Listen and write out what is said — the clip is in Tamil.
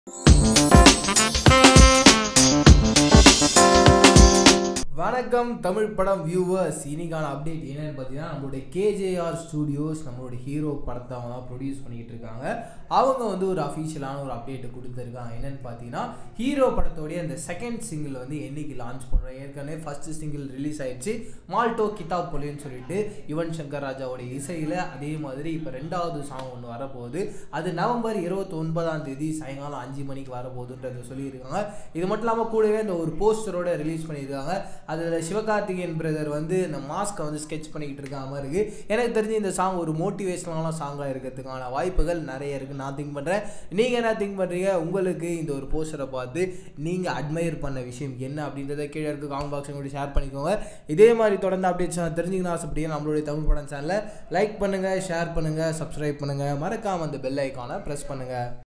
வணக்கம் தமிழ் படம் வியூவர்ஸ் இன்னைக்கான அப்டேட் என்னன்னு பார்த்தீங்கன்னா நம்மளுடைய கேஜேஆர் ஸ்டூடியோஸ் நம்மளுடைய ஹீரோ படத்தை அவங்க தான் ப்ரொடியூஸ் பண்ணிக்கிட்டு இருக்காங்க அவங்க வந்து ஒரு அஃபீஷியலான ஒரு அப்டேட் கொடுத்துருக்காங்க என்னன்னு பார்த்தீங்கன்னா ஹீரோ படத்தோடைய அந்த செகண்ட் சிங்கிள் வந்து என்னைக்கு லான்ச் பண்ணுறோம் ஏற்கனவே ஃபர்ஸ்ட் சிங்கிள் ரிலீஸ் ஆயிடுச்சு மால்டோ கிதாப் பொலின்னு சொல்லிட்டு யுவன் சங்கர் ராஜாவோட இசையில் அதே மாதிரி இப்போ ரெண்டாவது சாங் ஒன்று வரப்போகுது அது நவம்பர் இருபத்தி ஒன்பதாம் தேதி சாயங்காலம் அஞ்சு மணிக்கு வரப்போகுதுன்றத சொல்லியிருக்காங்க இது மட்டும் இல்லாமல் கூடவே இந்த ஒரு போஸ்டரோட ரிலீஸ் பண்ணியிருக்காங்க அதில் சிவகார்த்திகேயன் பிரதர் வந்து இந்த மாஸ்க்கை வந்து ஸ்கெட்ச் பண்ணிக்கிட்டு இருக்க மாதிரி இருக்குது எனக்கு தெரிஞ்சு இந்த சாங் ஒரு மோட்டிவேஷனலான சாங்காக இருக்கிறதுக்கான வாய்ப்புகள் நிறைய இருக்குது நான் திங்க் பண்ணுறேன் நீங்கள் என்ன திங்க் பண்ணுறீங்க உங்களுக்கு இந்த ஒரு போஸ்டரை பார்த்து நீங்கள் அட்மையர் பண்ண விஷயம் என்ன அப்படின்றத கீழே இருக்க காமெண்ட் பாக்ஸ் கூட ஷேர் பண்ணிக்கோங்க இதே மாதிரி தொடர்ந்து அப்டேட்ஸ் நான் தெரிஞ்சுக்கணும் ஆசைப்படியே நம்மளுடைய தமிழ் படம் சேனலை லைக் பண்ணுங்கள் ஷேர் பண்ணுங்கள் சப்ஸ்கிரைப் பண்ணுங்கள் மறக்காமல் அந்த பெல் ஐக்கானை ப்ரெஸ் பண்ணுங்கள்